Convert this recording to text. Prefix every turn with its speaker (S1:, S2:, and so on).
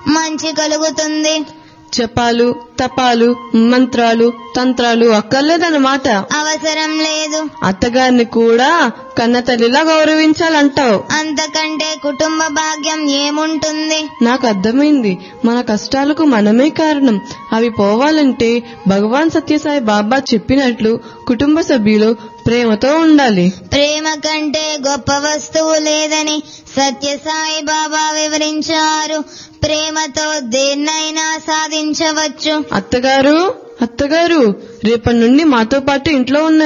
S1: మంచి కలుగుతుంది
S2: జపాలు తపాలు మంత్రాలు తంత్రాలు అక్కర్లేదన్నమాట
S1: అవసరం లేదు
S2: అత్తగారిని కూడా కన్న తల్లిలా గౌరవించాలంటావు
S1: అంతకంటే కుటుంబ భాగ్యం ఏముంటుంది
S2: నాకు అర్థమైంది మన కష్టాలకు మనమే కారణం అవి పోవాలంటే భగవాన్ సత్యసాయి బాబా చెప్పినట్లు కుటుంబ సభ్యులు ప్రేమతో ఉండాలి
S1: ప్రేమ కంటే గొప్ప వస్తువు లేదని సత్యసాయి బాబా వివరించారు ప్రేమతో దేన్నైనా సాధించవచ్చు
S2: అత్తగారు అత్తగారు రేపటి నుండి మాతో పాటు ఇంట్లో ఉన్న